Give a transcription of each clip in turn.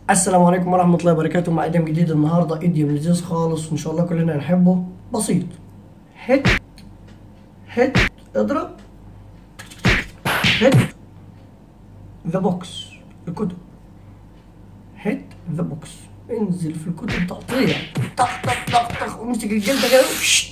السلام عليكم ورحمة الله وبركاته مع إدم جديد النهاردة إديم لذيذ خالص وإن شاء الله كلنا نحبه بسيط هيت هيت اضرب هيت ذا بوكس الكتب هيت ذا بوكس انزل في الكتب تقطيع طخ طخ طخ طخ وامسك الجلدة كده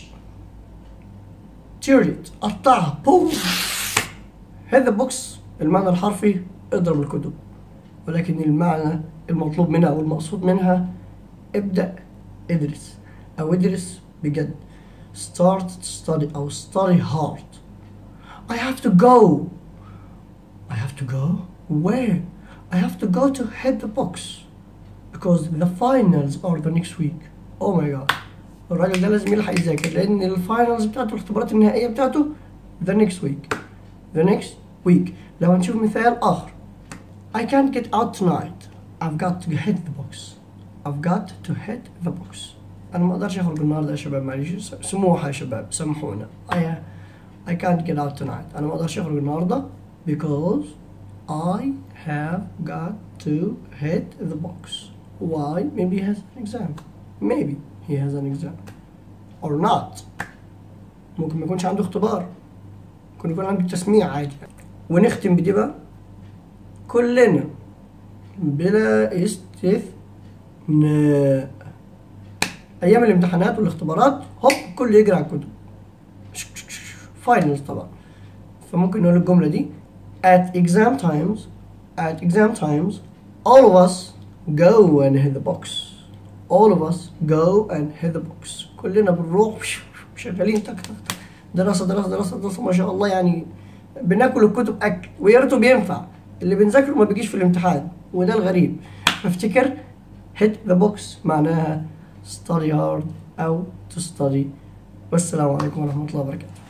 تيريت قطعها بوم هذا بوكس المعنى الحرفي اضرب الكتب ولكن المعنى المطلوب منها او المقصود منها ابدأ ادرس او ادرس بجد start to study او study hard I have to go I have to go where I have to go to hit the box because the finals are the next week oh my god الراجل ده لازم يلحق يذاكر لان الفاينلز بتاعته الاختبارات النهائيه بتاعته the next week the next week لو هنشوف مثال اخر I can't get out tonight I've got to hit the box I've got to hit the box انا ما اقدرش اخرج النهارده يا شباب معلش سموحه يا شباب سامحونا I I can't get out tonight انا ما اقدرش اخرج النهارده because I have got to hit the box why maybe he has an exam maybe he has an exam or not ممكن ما يكونش عنده اختبار ممكن يكون عنده تسميع عادي ونختم بدي بقى كلنا بلا استثناء ايام الامتحانات والاختبارات هوب كل يجري على الكتب فاينلز طبعا فممكن نقول الجمله دي at exam times at exam times all of us go and hit the box all of us go and hit the box كلنا بنروح شغالين تك تك تك دراسه دراسه دراسه دراسه ما شاء الله يعني بناكل الكتب اكل ويا ريته بينفع اللي بنذاكره ما بيجيش في الامتحان وده الغريب فافتكر hit the box معناها study hard او to study والسلام عليكم ورحمه الله وبركاته